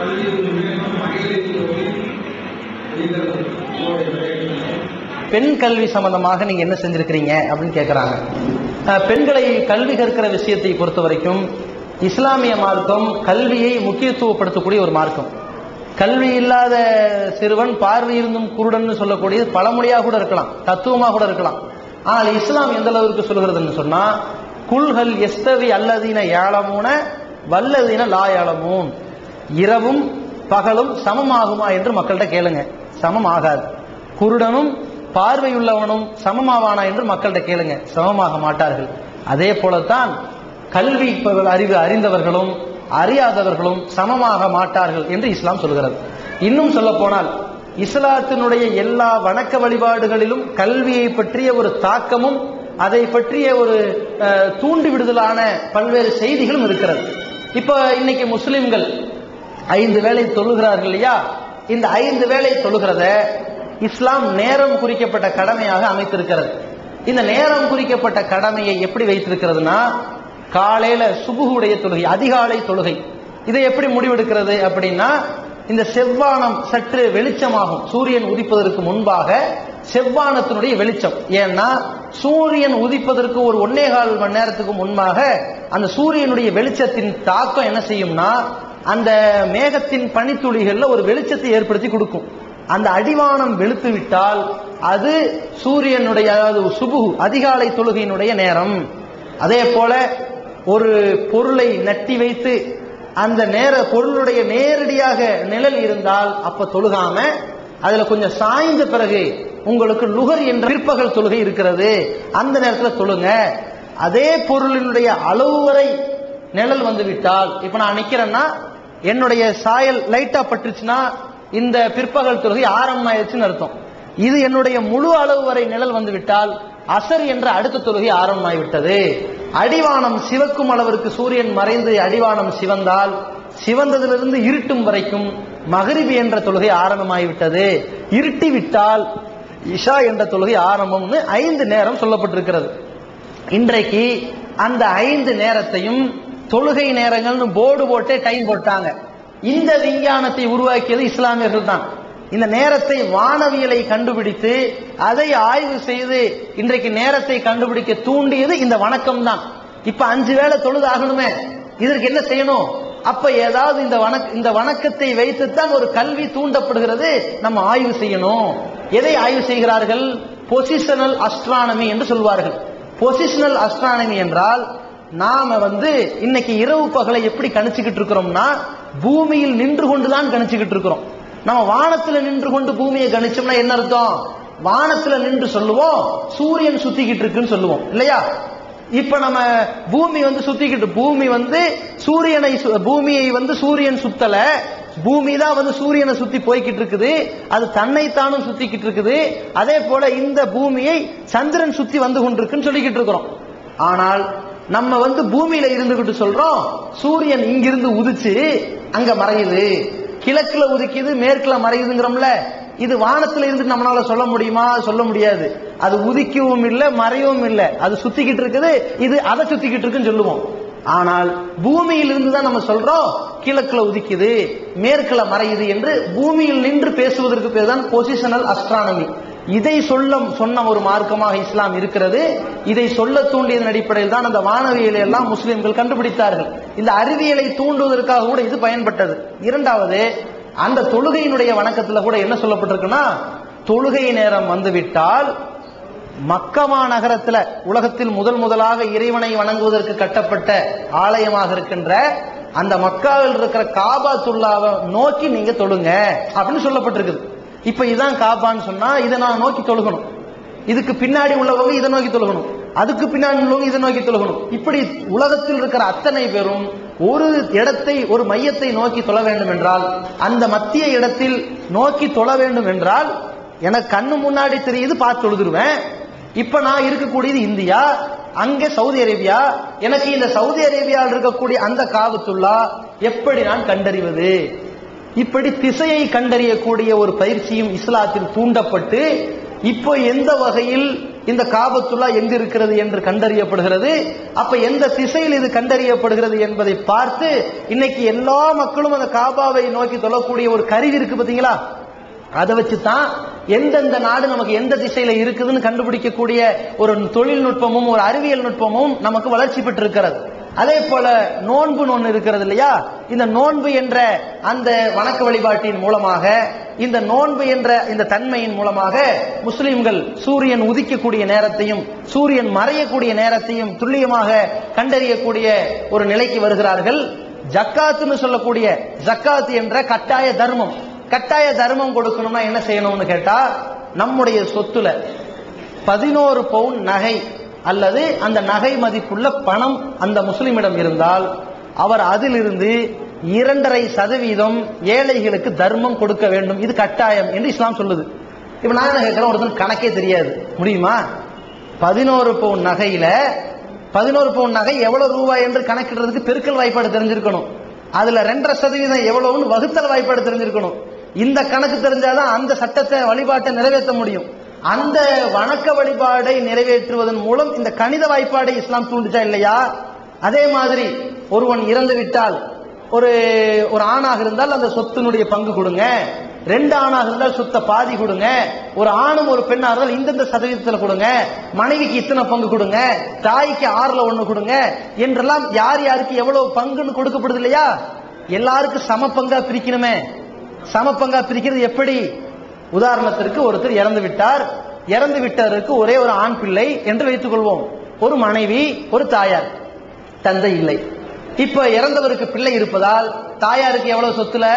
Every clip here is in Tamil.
பெண் கல்வி சம்பந்தமாக நீங்க என்ன செஞ்சிருக்கிறீங்க அப்படின்னு கேட்கறாங்க அஹ், பெண்களை கல்வி கற்கிற விஷயத்தை பொறுத்த வரைக்கும் இஸ்லாமிய மார்க்கம் கல்வியை முக்கியத்துவப்படுத்தக்கூடிய ஒரு மார்க்கம் கல்வி இல்லாத சிறுவன் பார்வை இருந்தும் குருடன்னு சொல்லக்கூடியது பழமொழியாக கூட இருக்கலாம் தத்துவமாக கூட இருக்கலாம் ஆனால் இஸ்லாம் எந்த அளவிற்கு சொல்கிறதுன்னு சொன்னா குல்ஹல் எஸ்தவி அல்லதீன யாழமூன வல்லதீன லா யாழமூன் இரவும் பகலும் சமமாகுமா என்று மக்கள்கிட்ட கேளுங்க சமம் ஆகாது குருடனும் பார்வையுள்ளவனும் சமமாவானா என்று மக்கள்கிட்ட கேளுங்க சமமாக மாட்டார்கள் அதே போலத்தான் கல்வி ப- அறிவு அறிந்தவர்களும் அறியாதவர்களும் சமமாக மாட்டார்கள் என்று இஸ்லாம் சொல்கிறது இன்னும் சொல்ல போனால் இஸ்லாத்தினுடைய எல்லா வணக்க வழிபாடுகளிலும் கல்வியை பற்றிய ஒரு தாக்கமும் அதை பற்றிய ஒரு அஹ், தூண்டி விடுதலான பல்வேறு செய்திகளும் இருக்கிறது இப்போ இன்னைக்கு முஸ்லிம்கள் ஐந்து வேளை தொழுகிறார்கள் இல்லையா இந்த ஐந்து வேளை தொழுகிறத இஸ்லாம் நேரம் குறிக்கப்பட்ட கடமையாக அமைத்திருக்கிறது இந்த நேரம் குறிக்கப்பட்ட கடமையை எப்படி வைத்திருக்கிறதுனா காலையில சுபுகுடைய தொழுகை அதிகாலை தொழுகை இதை எப்படி முடிவெடுக்கிறது அப்படின்னா இந்த செவ்வானம் சற்று வெளிச்சமாகும் சூரியன் உதிப்பதற்கு முன்பாக செவ்வானத்தினுடைய வெளிச்சம் ஏன்னா சூரியன் உதிப்பதற்கு ஒரு ஒன்னே கால் மணி நேரத்துக்கு முன்பாக அந்த சூரியனுடைய வெளிச்சத்தின் தாக்கம் என்ன செய்யும்னா அந்த மேகத்தின் பனித்துளிகள்ல ஒரு வெளிச்சத்தை ஏற்படுத்தி கொடுக்கும் அந்த அடிவானம் வெளுத்து விட்டால் அது சூரியனுடைய அதாவது சுபு அதிகாலை தொழுகையினுடைய நேரம் அதே போல ஒரு பொருளை நட்டி வைத்து அந்த நேர பொருளுடைய நேரடியாக நிழல் இருந்தால் அப்ப தொழுகாம அதுல கொஞ்சம் சாய்ந்த பிறகு உங்களுக்கு லுகர் என்ற பிற்பகல் தொழுகை இருக்கிறது அந்த நேரத்துல தொழுங்க அதே பொருளினுடைய அளவு வரை நிழல் வந்து விட்டால் இப்ப நான் நிக்கிறேன்னா என்னுடைய சாயல் லைட்டா பட்டுச்சுன்னா இந்த பிற்பகல் தொழுகை ஆரம்பமாயிருச்சுன்னு அர்த்தம் இது என்னுடைய முழு அளவு வரை நிழல் வந்து விட்டால் அசர் என்ற அடுத்த தொழுகை ஆரம்பமாகிவிட்டது அடிவானம் சிவக்கும் அளவிற்கு சூரியன் மறைந்து அடிவானம் சிவந்தால் சிவந்ததிலிருந்து இருட்டும் வரைக்கும் மகரிபி என்ற தொழுகை ஆரம்பமாகிவிட்டது இருட்டி விட்டால் இஷா என்ற தொழுகை ஆரம்பம்னு ஐந்து நேரம் சொல்லப்பட்டிருக்கிறது இன்றைக்கு அந்த ஐந்து நேரத்தையும் தொழுகை நேரங்கள்னு போர்டு போட்டே டைம் போட்டாங்க இந்த விஞ்ஞானத்தை உருவாக்கியது இஸ்லாமியர்கள் தான் இந்த நேரத்தை வானவியலை கண்டுபிடித்து அதை ஆய்வு செய்து இன்றைக்கு நேரத்தை கண்டுபிடிக்க தூண்டியது இந்த வணக்கம் தான் இப்ப அஞ்சு வேளை தொழுது ஆகணுமே இதற்கு என்ன செய்யணும் அப்ப ஏதாவது இந்த வணக்க இந்த வணக்கத்தை வைத்துத்தான் ஒரு கல்வி தூண்டப்படுகிறது நம்ம ஆய்வு செய்யணும் எதை ஆய்வு செய்கிறார்கள் பொசிஷனல் அஸ்ட்ரானமி என்று சொல்வார்கள் பொசிஷனல் அஸ்ட்ரானமி என்றால் நாம வந்து இன்னைக்கு இரவு பகலை எப்படி கணிச்சுக்கிட்டு இருக்கிறோம்னா பூமியில் நின்று கொண்டுதான் கணிச்சுக்கிட்டு இருக்கிறோம் நம்ம வானத்துல நின்று கொண்டு பூமியை கணிச்சோம்னா என்ன அர்த்தம் வானத்துல நின்று சொல்லுவோம் சூரியன் சுத்திக்கிட்டு இருக்குன்னு சொல்லுவோம் இல்லையா இப்ப நம்ம பூமி வந்து சுத்திக்கிட்டு பூமி வந்து சூரியனை சு- பூமியை வந்து சூரியன் சுத்தல பூமி தான் வந்து சூரியனை சுத்தி போய்கிட்டு இருக்குது அது தன்னைத்தானும் சுத்திக்கிட்டு இருக்குது அதே போல இந்த பூமியை சந்திரன் சுத்தி வந்து கொண்டிருக்குன்னு சொல்லிக்கிட்டு இருக்கிறோம் ஆனால் நம்ம வந்து பூமியில இருந்துகிட்டு சொல்றோம் சூரியன் இங்கிருந்து உதிச்சு அங்க மறையுது கிழக்குல உதிக்குது மேற்குல மறையுதுங்கிறோம்ல இது வானத்துல இருந்து நம்மளால சொல்ல முடியுமா சொல்ல முடியாது அது உதிக்கவும் இல்லை மறையவும் இல்லை அது சுத்திக்கிட்டு இருக்குது இது அதை சுத்திக்கிட்டு இருக்குன்னு சொல்லுவோம் ஆனால் பூமியில் இருந்து தான் நம்ம சொல்றோம் கிழக்குல உதிக்குது மேற்குல மறையுது என்று பூமியில் நின்று பேசுவதற்கு பேர் தான் பொசிஷனல் அஸ்ட்ரானமி இதை சொல்ல சொன்ன ஒரு மார்க்கமாக இஸ்லாம் இருக்கிறது இதை சொல்ல தூண்டியதன் அடிப்படையில் தான் அந்த வானவியலை எல்லாம் முஸ்லிம்கள் கண்டுபிடித்தார்கள் இந்த அறிவியலை தூண்டுவதற்காக கூட இது பயன்பட்டது இரண்டாவது அந்த தொழுகையினுடைய வணக்கத்துல கூட என்ன சொல்லப்பட்டிருக்குன்னா தொழுகை நேரம் வந்துவிட்டால் மக்கமா நகரத்துல உலகத்தில் முதல் முதலாக இறைவனை வணங்குவதற்கு கட்டப்பட்ட ஆலயமாக இருக்கின்ற அந்த மக்காவில் இருக்கிற காபாத்துல்லாவை நோக்கி நீங்க தொழுங்க அப்படின்னு சொல்லப்பட்டிருக்குது இப்ப இதான் காபான்னு சொன்னா இதை நான் நோக்கி தொழுகணும் இதுக்கு பின்னாடி உள்ளவங்க இதை நோக்கி தொழுகணும் அதுக்கு பின்னாடி உள்ளவங்க இதை நோக்கி தொழுகணும் இப்படி உலகத்தில் இருக்கிற அத்தனை பேரும் ஒரு இடத்தை ஒரு மையத்தை நோக்கி தொழ வேண்டும் என்றால் அந்த மத்திய இடத்தில் நோக்கி தொழ வேண்டும் என்றால் எனக்கு கண்ணு முன்னாடி தெரியுது பார்த்து தொழுதுருவேன் இப்ப நான் இருக்கக்கூடியது இந்தியா அங்கே சவுதி அரேபியா எனக்கு இந்த சவுதி அரேபியாவில் இருக்கக்கூடிய அந்த காபத்துல்லா எப்படி நான் கண்டறிவது இப்படி திசையை கண்டறியக்கூடிய ஒரு பயிற்சியும் இஸ்லாத்தில் தூண்டப்பட்டு இப்போ எந்த வகையில் இந்த காபத்துல்லா எங்க இருக்கிறது என்று கண்டறியப்படுகிறது அப்ப எந்த திசையில் இது கண்டறியப்படுகிறது என்பதை பார்த்து இன்னைக்கு எல்லா மக்களும் அந்த காபாவை நோக்கி தொழக்கூடிய ஒரு கருவி இருக்கு பாத்தீங்களா அதை வச்சு தான் எந்தெந்த நாடு நமக்கு எந்த திசையில இருக்குதுன்னு கண்டுபிடிக்கக்கூடிய ஒரு தொழில்நுட்பமும் ஒரு அறிவியல் நுட்பமும் நமக்கு வளர்ச்சி பெற்றிருக்கிறது அதே போல நோன்பு ஒன்று இருக்கிறது இல்லையா இந்த நோன்பு என்ற அந்த வணக்க வழிபாட்டின் மூலமாக இந்த நோன்பு என்ற இந்த தன்மையின் மூலமாக முஸ்லிம்கள் சூரியன் உதிக்கக்கூடிய நேரத்தையும் சூரியன் மறையக்கூடிய நேரத்தையும் துல்லியமாக கண்டறியக்கூடிய ஒரு நிலைக்கு வருகிறார்கள் ஜக்காத்துன்னு சொல்லக்கூடிய ஜக்காத் என்ற கட்டாய தர்மம் கட்டாய தர்மம் கொடுக்கணும்னா என்ன செய்யணும்னு கேட்டா நம்முடைய சொத்துல பதினோரு பவுன் நகை அல்லது அந்த நகை மதிப்புள்ள பணம் அந்த முஸ்லிமிடம் இருந்தால் அவர் அதிலிருந்து இரண்டரை சதவீதம் ஏழைகளுக்கு தர்மம் கொடுக்க வேண்டும் இது கட்டாயம் என்று இஸ்லாம் சொல்லுது இப்ப நான் என்ன கேட்கிறேன் ஒருத்தன் கணக்கே தெரியாது முடியுமா பதினோரு பவுன் நகையில பதினோரு பவுன் நகை எவ்வளவு ரூபாய் என்று கணக்கிடுறதுக்கு பெருக்கல் வாய்ப்பாடு தெரிஞ்சிருக்கணும் அதுல ரெண்டரை சதவீதம் எவ்வளவுன்னு வகுத்தல் வாய்ப்பாடு தெரிஞ்சிருக்கணும் இந்த கணக்கு தெரிஞ்சாதான் அந்த சட்டத்தை வழிபாட்டை நிறைவேற்ற முடியும் அந்த வணக்க வழிபாடை நிறைவேற்றுவதன் மூலம் இந்த கணித வாய்ப்பாடை இஸ்லாம் தூண்டுச்சா இல்லையா அதே மாதிரி ஒருவன் இறந்து விட்டால் ஒரு ஒரு ஆணாக இருந்தால் அந்த சொத்தினுடைய பங்கு கொடுங்க ரெண்டு ஆணாக இருந்தால் சொத்தை பாதி கொடுங்க ஒரு ஆணும் ஒரு பெண்ணாக இருந்தால் இந்தந்த சதவீதத்தில் கொடுங்க மனைவிக்கு இத்தனை பங்கு கொடுங்க தாய்க்கு ஆறுல ஒண்ணு கொடுங்க என்றெல்லாம் யார் யாருக்கு எவ்வளவு பங்குன்னு கொடுக்கப்படுது இல்லையா எல்லாருக்கும் சம பங்கா பிரிக்கணுமே சம பங்கா பிரிக்கிறது எப்படி உதாரணத்திற்கு ஒருத்தர் இறந்து விட்டார் இறந்து விட்டவருக்கு ஒரே ஒரு ஆண் பிள்ளை என்று வைத்துக் கொள்வோம் ஒரு மனைவி ஒரு தாயார் தந்தை இல்லை இப்ப இறந்தவருக்கு பிள்ளை இருப்பதால் தாயாருக்கு எவ்வளவு சொத்துல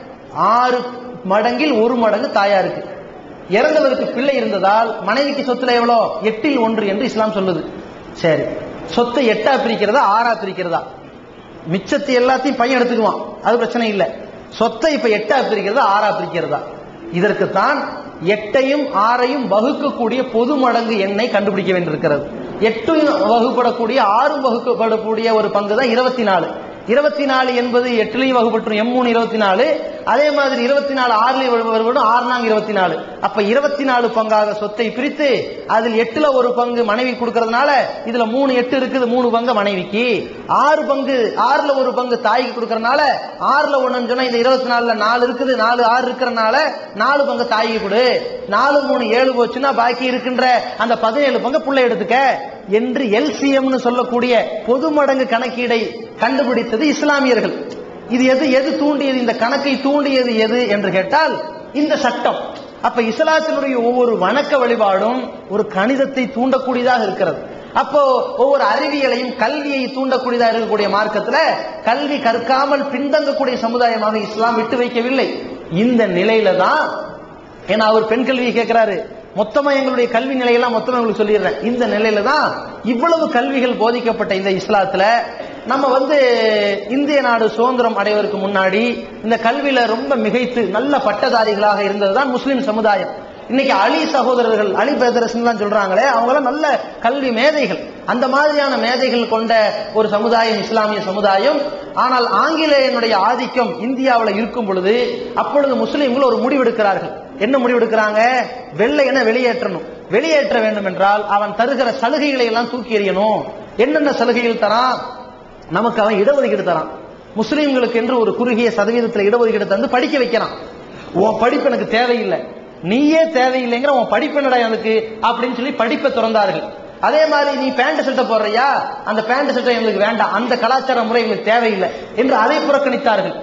ஆறு மடங்கில் ஒரு மடங்கு தாயாருக்கு இறந்தவருக்கு பிள்ளை இருந்ததால் மனைவிக்கு சொத்துல எவ்வளோ எட்டில் ஒன்று என்று இஸ்லாம் சொல்லுது சரி சொத்தை எட்டா பிரிக்கிறதா ஆறா பிரிக்கிறதா மிச்சத்தை எல்லாத்தையும் பையன் எடுத்துக்குவான் அது பிரச்சனை இல்லை சொத்தை இப்ப எட்டா பிரிக்கிறதா ஆறா பிரிக்கிறதா இதற்குத்தான் எட்டையும் ஆறையும் வகுக்கக்கூடிய பொது மடங்கு எண்ணை கண்டுபிடிக்க வேண்டியிருக்கிறது எட்டும் வகுப்படக்கூடிய ஆறும் வகுக்கப்படக்கூடிய ஒரு பங்கு தான் இருபத்தி நாலு இருபத்தி நாலு என்பது எட்டுலையும் வகுப்பற்றும் எம் மூணு இருபத்தி நாலு அதே மாதிரி இருபத்தி நாலு ஆறுலையும் வருவதும் ஆறு நாங்க இருபத்தி நாலு அப்ப இருபத்தி நாலு பங்காக சொத்தை பிரித்து அதில் எட்டுல ஒரு பங்கு மனைவி கொடுக்கறதுனால இதுல மூணு எட்டு இருக்குது மூணு பங்கு மனைவிக்கு ஆறு பங்கு ஆறுல ஒரு பங்கு தாய்க்கு கொடுக்கறதுனால ஆறுல ஒண்ணுன்னு சொன்னா இந்த இருபத்தி நாலுல நாலு இருக்குது நாலு ஆறு இருக்கிறனால நாலு பங்கு தாய்க்கு கொடு நாலு மூணு ஏழு போச்சுன்னா பாக்கி இருக்கின்ற அந்த பதினேழு பங்கு புள்ளை எடுத்துக்க என்று எல்சிஎம்னு சொல்லக்கூடிய பொது மடங்கு கணக்கீடை கண்டுபிடித்தது இஸ்லாமியர்கள் இது எது எது தூண்டியது இந்த கணக்கை தூண்டியது எது என்று கேட்டால் இந்த சட்டம் அப்ப இஸ்லாத்தினுடைய ஒவ்வொரு வணக்க வழிபாடும் ஒரு கணிதத்தை தூண்டக்கூடியதாக இருக்கிறது அப்போ ஒவ்வொரு அறிவியலையும் கல்வியை தூண்டக்கூடியதாக இருக்கக்கூடிய மார்க்கத்துல கல்வி கற்காமல் பின்தங்கக்கூடிய சமுதாயமாக இஸ்லாம் விட்டு வைக்கவில்லை இந்த நிலையில தான் ஏன்னா அவர் பெண் கல்வியை கேட்கிறாரு மொத்தமா எங்களுடைய கல்வி நிலையெல்லாம் மொத்தமா உங்களுக்கு சொல்லிடுறேன் இந்த நிலையில தான் இவ்வளவு கல்விகள் போதிக்கப்பட்ட இந்த இஸ்லாத்துல நம்ம வந்து இந்திய நாடு சுதந்திரம் அடைவதற்கு முன்னாடி இந்த கல்வியில ரொம்ப மிகைத்து நல்ல பட்டதாரிகளாக இருந்ததுதான் முஸ்லிம் சமுதாயம் இன்னைக்கு அலி சகோதரர்கள் அலி பிரதர்ஸ் தான் சொல்றாங்களே அவங்களாம் நல்ல கல்வி மேதைகள் அந்த மாதிரியான மேதைகள் கொண்ட ஒரு சமுதாயம் இஸ்லாமிய சமுதாயம் ஆனால் ஆங்கிலேயனுடைய ஆதிக்கம் இந்தியாவில் இருக்கும் பொழுது அப்பொழுது முஸ்லிம்கள் ஒரு முடிவெடுக்கிறார்கள் என்ன முடிவெடுக்கிறாங்க வெள்ளையனை வெளியேற்றணும் வெளியேற்ற வேண்டும் என்றால் அவன் தருகிற சலுகைகளை எல்லாம் தூக்கி எறியணும் என்னென்ன சலுகைகள் தரான் நமக்கு அவன் இடஒதுக்கீடு தரான் முஸ்லிம்களுக்கு என்று ஒரு குறுகிய சதவீதத்தில் இடஒதுக்கீடு தந்து படிக்க வைக்கிறான் உன் படிப்பு எனக்கு தேவையில்லை நீயே தேவையில்லைங்கிற உன் படிப்பு என்னடா எனக்கு அப்படின்னு சொல்லி படிப்பை திறந்தார்கள் அதே மாதிரி நீ பேண்ட் சட்டை போடுறியா அந்த பேண்ட் சட்டை எங்களுக்கு வேண்டாம் அந்த கலாச்சார முறை எங்களுக்கு தேவையில்லை என்று அதை புறக்கணித்தார்கள்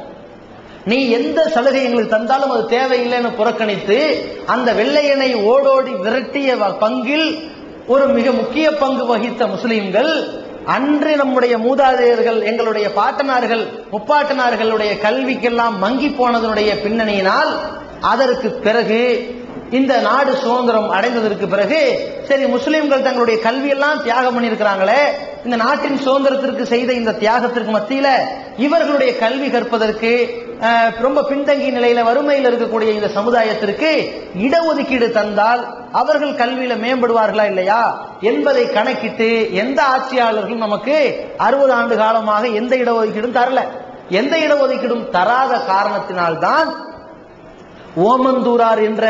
நீ எந்த சலுகை எங்களுக்கு தந்தாலும் அது தேவையில்லைன்னு புறக்கணித்து அந்த வெள்ளையனை ஓடோடி விரட்டிய வ- பங்கில் ஒரு மிக முக்கிய பங்கு வகித்த முஸ்லிம்கள் அன்று நம்முடைய மூதாதையர்கள் எங்களுடைய பாட்டனார்கள் முப்பாட்டனார்களுடைய கல்விக்கெல்லாம் மங்கி போனதனுடைய பின்னணியினால் அதற்கு பிறகு இந்த நாடு சுதந்திரம் அடைந்ததற்கு பிறகு சரி முஸ்லிம்கள் தங்களுடைய கல்வியெல்லாம் தியாகம் பண்ணியிருக்கிறாங்களே இந்த நாட்டின் சுதந்திரத்திற்கு செய்த இந்த தியாகத்திற்கு மத்தியில இவர்களுடைய கல்வி கற்பதற்கு அஹ், ரொம்ப பின்தங்கிய நிலையில வறுமையில் இருக்கக்கூடிய இந்த சமுதாயத்திற்கு இடஒதுக்கீடு தந்தால் அவர்கள் கல்வியில மேம்படுவார்களா இல்லையா என்பதை கணக்கிட்டு எந்த ஆட்சியாளர்களும் நமக்கு அறுபது ஆண்டு காலமாக எந்த இடஒதுக்கீடும் தரல எந்த இடஒதுக்கீடும் தராத காரணத்தினால்தான் ஓமந்தூரார் என்ற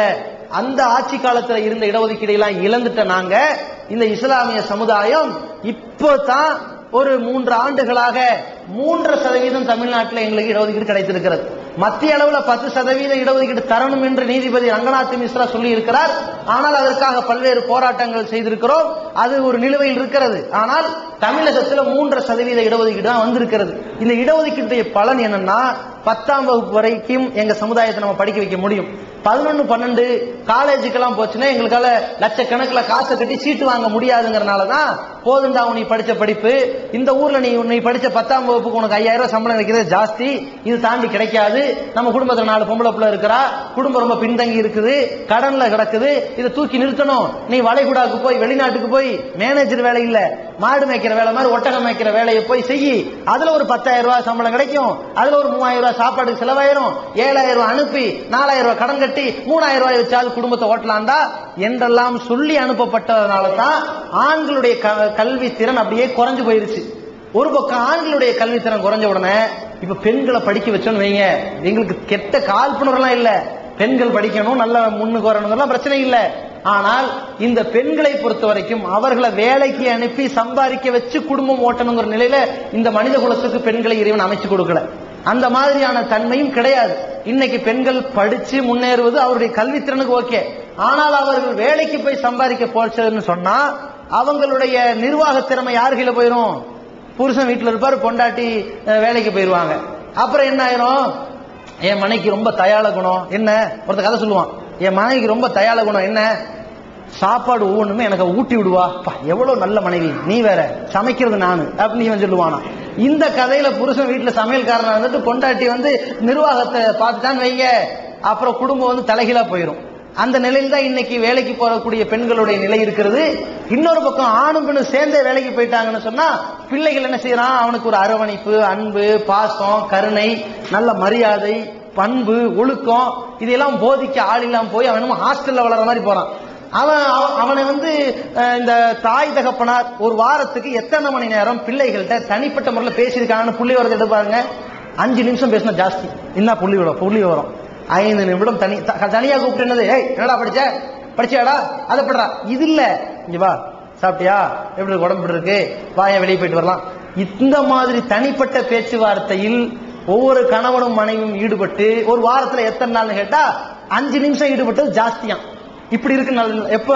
அந்த ஆட்சி காலத்துல இருந்த இடஒதுக்கீடு எல்லாம் இழந்துட்ட நாங்க இந்த இஸ்லாமிய சமுதாயம் இப்போதான் ஒரு மூன்று ஆண்டுகளாக மூன்று சதவீதம் தமிழ்நாட்டில் எங்களுக்கு இடஒதுக்கீடு கிடைத்திருக்கிறது மத்திய அளவுல பத்து சதவீத இடஒதுக்கீடு தரணும் என்று நீதிபதி ரங்கநாத் மிஸ்ரா சொல்லி இருக்கிறார் ஆனால் அதற்காக பல்வேறு போராட்டங்கள் செய்திருக்கிறோம் அது ஒரு நிலுவையில் இருக்கிறது ஆனால் தமிழகத்துல மூன்று சதவீத இடஒதுக்கீடு தான் வந்திருக்கிறது இந்த இடஒதுக்கீட்டுடைய பலன் என்னன்னா பத்தாம் வகுப்பு வரைக்கும் எங்க சமுதாயத்தை நம்ம படிக்க வைக்க முடியும் பதினொன்னு பன்னெண்டு காலேஜுக்கெல்லாம் போச்சுன்னா எங்களுக்கால லட்சக்கணக்கில் காசை கட்டி சீட்டு வாங்க முடியாதுங்கிறனால தான் போதுண்டா நீ படிச்ச படிப்பு இந்த ஊர்ல நீ நீ படிச்ச பத்தாம் வகுப்புக்கு உனக்கு ஐயாயிரம் ரூபாய் சம்பளம் கிடைக்கிறது ஜாஸ்தி இது தாண்டி கிடைக்காது நம்ம குடும்பத்துல நாலு பொம்பளை பிள்ளை இருக்கிறா குடும்பம் ரொம்ப பின்தங்கி இருக்குது கடன்ல கிடக்குது இதை தூக்கி நிறுத்தணும் நீ வளைகுடாக்கு போய் வெளிநாட்டுக்கு போய் மேனேஜர் வேலை இல்ல மாடு மேய்க்கிற வேலை மாதிரி ஒட்டகம் மேய்க்கிற வேலையை போய் செய் அதுல ஒரு பத்தாயிரம் ரூபாய் சம்பளம் கிடைக்கும் அதுல ஒரு மூவாயிரம் ரூபாய் சாப்பாடுக்கு செலவாயிரும் ஏழாயிரம் ரூபாய் அனுப்பி நாலாயிரம் ரூபாய் கடன் கட்டி மூணாயிரம் ரூபாய் வச்சாலும் குடும்பத்தை ஓட்டலாம்டா என்றெல்லாம் சொல்லி அனுப்பப்பட்டதுனால தான் ஆண்களுடைய க- கல்வி திறன் அப்படியே குறைஞ்சு போயிருச்சு ஒரு பக்கம் ஆண்களுடைய கல்வித்திறன் குறைஞ்ச உடனே இப்ப பெண்களை படிக்க வச்சோன்னு வைங்க எங்களுக்கு கெட்ட காழ்ப்புணர்வுலாம் இல்ல பெண்கள் படிக்கணும் நல்ல முன்னுக்கு வரணுங்கிறலாம் பிரச்சனை இல்ல ஆனால் இந்த பெண்களை பொறுத்த வரைக்கும் அவர்களை வேலைக்கு அனுப்பி சம்பாதிக்க வச்சு குடும்பம் ஓட்டணுங்கிற நிலையில இந்த மனித குலத்துக்கு பெண்களை இறைவன் அமைச்சு கொடுக்கல அந்த மாதிரியான தன்மையும் கிடையாது இன்னைக்கு பெண்கள் படிச்சு முன்னேறுவது அவருடைய கல்வித்திறனுக்கு ஓகே ஆனால் அவர்கள் வேலைக்கு போய் சம்பாதிக்க போச்சதுன்னு சொன்னா அவங்களுடைய நிர்வாக திறமை யார் கையில போயிரும் புருஷன் வீட்டுல இருப்பாரு பொண்டாட்டி அஹ், வேலைக்கு போயிருவாங்க அப்புறம் என்ன ஆயிரும் என் மனைக்கு ரொம்ப தயாள குணம் என்ன ஒருத்த கதை சொல்லுவான் என் மனைவிக்கு ரொம்ப தயாள குணம் என்ன சாப்பாடு ஒவ்வொன்றுமே எனக்கு ஊட்டி விடுவா பா, எவ்வளவு நல்ல மனைவி நீ வேற சமைக்கிறது நானு அப்படின்னு இவன் சொல்லுவானா இந்த கதையில புருஷன் வீட்டுல சமையல்காரனா இருந்துட்டு பொண்டாட்டி வந்து நிர்வாகத்தை பார்த்துட்டான்னு வைங்க அப்புறம் குடும்பம் வந்து தலைகீழா போயிடும் அந்த நிலையில் தான் இன்னைக்கு வேலைக்கு போகக்கூடிய பெண்களுடைய நிலை இருக்கிறது இன்னொரு பக்கம் ஆணும் பெண்ணும் சேர்ந்தே வேலைக்கு போயிட்டாங்கன்னு சொன்னா பிள்ளைகள் என்ன செய்யறான் அவனுக்கு ஒரு அரவணைப்பு அன்பு பாசம் கருணை நல்ல மரியாதை பண்பு ஒழுக்கம் இதெல்லாம் போதிக்க ஆள் இல்லாம போய் அவன் என்னமோ ஹாஸ்டல்ல வளர மாதிரி போறான் அவன் அவ- அவனை வந்து அஹ், இந்த தாய் தகப்பனார் ஒரு வாரத்துக்கு எத்தனை மணி நேரம் பிள்ளைகள்கிட்ட தனிப்பட்ட முறையில் பேசியிருக்காங்கன்னு புள்ளி வரது எடுப்பாருங்க அஞ்சு நிமிஷம் பேசினா ஜாஸ்தி என்ன புள்ளி வரும் புள்ளி வரும் ஐந்து நிமிடம் தனி த- தனியா கூப்பிட்டு என்னது ஏய் என்னடா படிச்ச படிச்சியாடா அதை படுறா இது இல்ல இங்க வா சாப்பிட்டியா எப்படி இருக்கு உடம்பு எப்படி இருக்கு வாய வெளியே போயிட்டு வரலாம் இந்த மாதிரி தனிப்பட்ட பேச்சுவார்த்தையில் ஒவ்வொரு கணவனும் மனைவியும் ஈடுபட்டு ஒரு வாரத்துல எத்தனை நாள்னு கேட்டா அஞ்சு நிமிஷம் ஈடுபட்டது ஜாஸ்தியாம் இப்படி இருக்கு நல்ல- எப்ப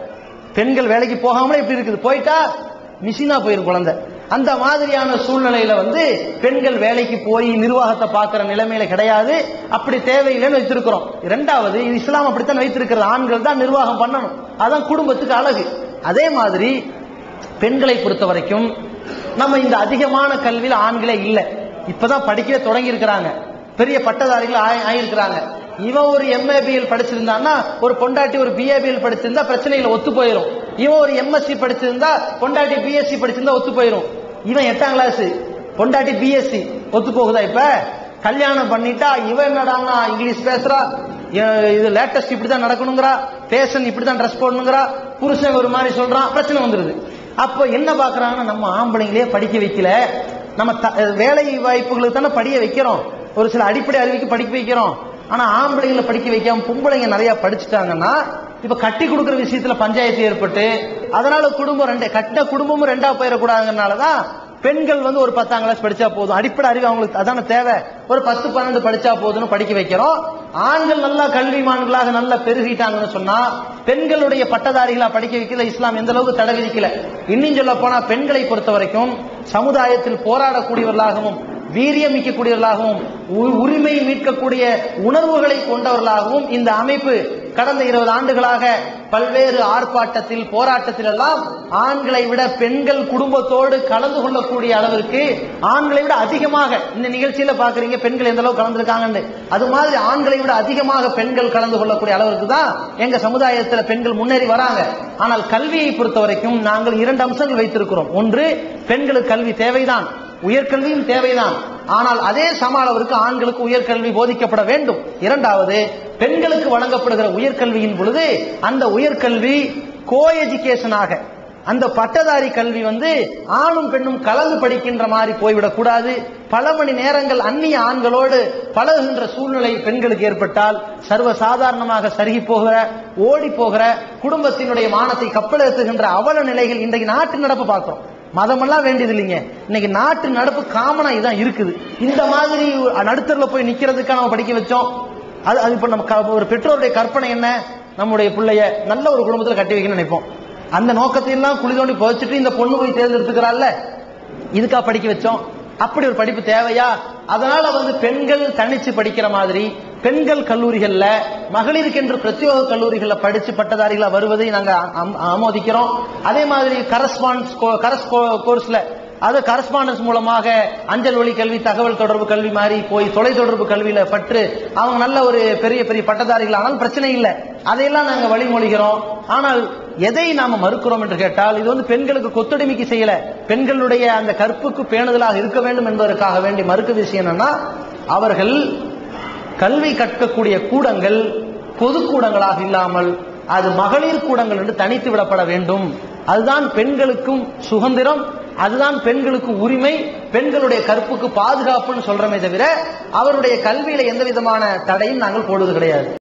பெண்கள் வேலைக்கு போகாமலே இப்படி இருக்குது போயிட்டா மிஷினா போயிரும் குழந்தை அந்த மாதிரியான சூழ்நிலையில வந்து பெண்கள் வேலைக்கு போய் நிர்வாகத்தை பார்க்கிற நிலைமையில கிடையாது அப்படி தேவையில்லைன்னு வைத்திருக்கிறோம் இரண்டாவது இது இஸ்லாம் அப்படித்தான் வைத்திருக்கிறது ஆண்கள் தான் நிர்வாகம் பண்ணணும் அதான் குடும்பத்துக்கு அழகு அதே மாதிரி பெண்களை பொறுத்த வரைக்கும் நம்ம இந்த அதிகமான கல்வியில ஆண்களே இல்லை இப்பதான் படிக்கவே தொடங்கி இருக்கிறாங்க பெரிய பட்டதாரிகள் ஆயி- ஆயிருக்கிறாங்க இவன் ஒரு எம்ஏபிஎல் படிச்சிருந்தான்னா ஒரு பொண்டாட்டி ஒரு பிஏபிஎல் படிச்சிருந்தா பிரச்சனையில ஒத்து போயிரும் இவன் ஒரு எம்எஸ்சி படிச்சிருந்தா பொண்டாட்டி பிஎஸ்சி படிச்சிருந்தா ஒத்து போயிரும் இவன் எட்டாம் கிளாஸ் பொண்டாட்டி பிஎஸ்சி ஒத்து போகுதா இப்ப கல்யாணம் பண்ணிட்டா இவன் என்னடான்னா இங்கிலீஷ் பேசுறா எ- இது லேட்டஸ்ட் இப்படிதான் நடக்கணுங்கிறா ஃபேஷன் இப்படிதான் ட்ரெஸ் போடணுங்கிறா புருஷன் ஒரு மாதிரி சொல்றான் பிரச்சனை வந்துருது அப்போ என்ன பாக்குறாங்கன்னா நம்ம ஆம்பளைங்களே படிக்க வைக்கல நம்ம த- வேலை வாய்ப்புகளுக்கு தானே படிக்க வைக்கிறோம் ஒரு சில அடிப்படை அறிவுக்கு படிக்க வைக்கிறோம் ஆனா ஆம்பளைங்களை படிக்க வைக்காம பொம்பளைங்க நிறைய படிச்சுட்டாங்கன்னா இப்ப கட்டி கொடுக்கிற விஷயத்துல பஞ்சாயத்து ஏற்பட்டு அதனால குடும்பம் ரெண்டு கட்டின குடும்பமும் ரெண்டா போயிடக்கூடாதுங்கிறனாலதான் பெண்கள் வந்து ஒரு பத்தாம் கிளாஸ் படிச்சா போதும் அடிப்படை அறிவு அவங்களுக்கு அதான தேவை ஒரு பத்து பன்னெண்டு படிச்சா போதும்னு படிக்க வைக்கிறோம் ஆண்கள் நல்லா கல்விமான்களாக நல்லா பெருகிட்டாங்கன்னு சொன்னா பெண்களுடைய பட்டதாரிகளா படிக்க வைக்கல இஸ்லாம் எந்த அளவுக்கு தடை விதிக்கல இன்னும் சொல்ல போனா பெண்களை பொறுத்த வரைக்கும் சமுதாயத்தில் போராடக்கூடியவர்களாகவும் வீரியம் மிக்கக்கூடியவர்களாகவும் உ- உரிமை மீட்கக்கூடிய உணர்வுகளை கொண்டவர்களாகவும் இந்த அமைப்பு கடந்த இருபது ஆண்டுகளாக பல்வேறு ஆர்ப்பாட்டத்தில் போராட்டத்தில் எல்லாம் ஆண்களை விட பெண்கள் குடும்பத்தோடு கலந்து கொள்ளக்கூடிய அளவிற்கு ஆண்களை விட அதிகமாக இந்த நிகழ்ச்சியில பாக்குறீங்க பெண்கள் எந்த அளவுக்கு கலந்துருக்காங்கன்னு அது மாதிரி ஆண்களை விட அதிகமாக பெண்கள் கலந்து கொள்ளக்கூடிய அளவிற்கு தான் எங்க சமுதாயத்தில் பெண்கள் முன்னேறி வராங்க ஆனால் கல்வியை பொறுத்த வரைக்கும் நாங்கள் இரண்டு அம்சங்கள் வைத்திருக்கிறோம் ஒன்று பெண்களுக்கு கல்வி தேவைதான் உயர்கல்வியும் தேவைதான் ஆனால் அதே சம அளவிற்கு ஆண்களுக்கு உயர்கல்வி போதிக்கப்பட வேண்டும் இரண்டாவது பெண்களுக்கு வழங்கப்படுகிற உயர்கல்வியின் பொழுது அந்த உயர்கல்வி கோ எஜுகேஷனாக அந்த பட்டதாரி கல்வி வந்து ஆணும் பெண்ணும் கலந்து படிக்கின்ற மாதிரி போய்விடக் கூடாது பல மணி நேரங்கள் அந்நிய ஆண்களோடு பழகுகின்ற சூழ்நிலை பெண்களுக்கு ஏற்பட்டால் சர்வ சாதாரணமாக சருகி போகிற ஓடி போகிற குடும்பத்தினுடைய மானத்தை கப்பலெத்துகின்ற அவல நிலைகள் இன்றைக்கு நாட்டு நடப்பு பார்க்கிறோம் மதமெல்லாம் வேண்டியது இல்லைங்க இன்னைக்கு நாட்டு நடப்பு காமனா இதான் இருக்குது இந்த மாதிரி நடுத்தருல போய் நிக்கிறதுக்காக நம்ம படிக்க வச்சோம் அது அது இப்ப நம்ம க- ஒரு பெற்றோருடைய கற்பனை என்ன நம்முடைய பிள்ளைய நல்ல ஒரு குடும்பத்துல கட்டி வைக்கணும்னு நினைப்போம் அந்த நோக்கத்தை எல்லாம் குழி தோண்டி புதைச்சிட்டு இந்த பொண்ணு போய் தேர்ந்தெடுத்துக்கிறாள்ல இதுக்கா படிக்க வச்சோம் அப்படி ஒரு படிப்பு தேவையா அதனால வந்து பெண்கள் தனிச்சு படிக்கிற மாதிரி பெண்கள் கல்லூரிகள்ல மகளிருக்கென்று பிரத்யேக கல்லூரிகள்ல படிச்சு பட்டதாரிகளா வருவதை நாங்க ஆம்- ஆமோதிக்கிறோம் அதே மாதிரி கரஸ்பான்ஸ் கரஸ் கோர்ஸ்ல அது கரஸ்பாண்டன்ஸ் மூலமாக அஞ்சல் வழி கல்வி தகவல் தொடர்பு கல்வி மாதிரி போய் தொலை தொடர்பு கல்வியில பற்று அவங்க நல்ல ஒரு பெரிய பெரிய பட்டதாரிகள் ஆனால் பிரச்சனை இல்லை அதையெல்லாம் நாங்க வழிமொழிகிறோம் ஆனால் எதை நாம மறுக்கிறோம் என்று கேட்டால் இது வந்து பெண்களுக்கு கொத்தடிமைக்கு செய்யல பெண்களுடைய அந்த கற்புக்கு பேணுதலாக இருக்க வேண்டும் என்பதற்காக வேண்டி மறுக்க விஷயம் என்னன்னா அவர்கள் கல்வி கற்கக்கூடிய கூடங்கள் பொது கூடங்களாக இல்லாமல் அது மகளிர் கூடங்கள் என்று தனித்து விடப்பட வேண்டும் அதுதான் பெண்களுக்கும் சுதந்திரம் அதுதான் பெண்களுக்கு உரிமை பெண்களுடைய கற்புக்கு பாதுகாப்புன்னு சொல்றமே தவிர அவருடைய கல்வியில எந்த விதமான தடையும் நாங்கள் போடுவது கிடையாது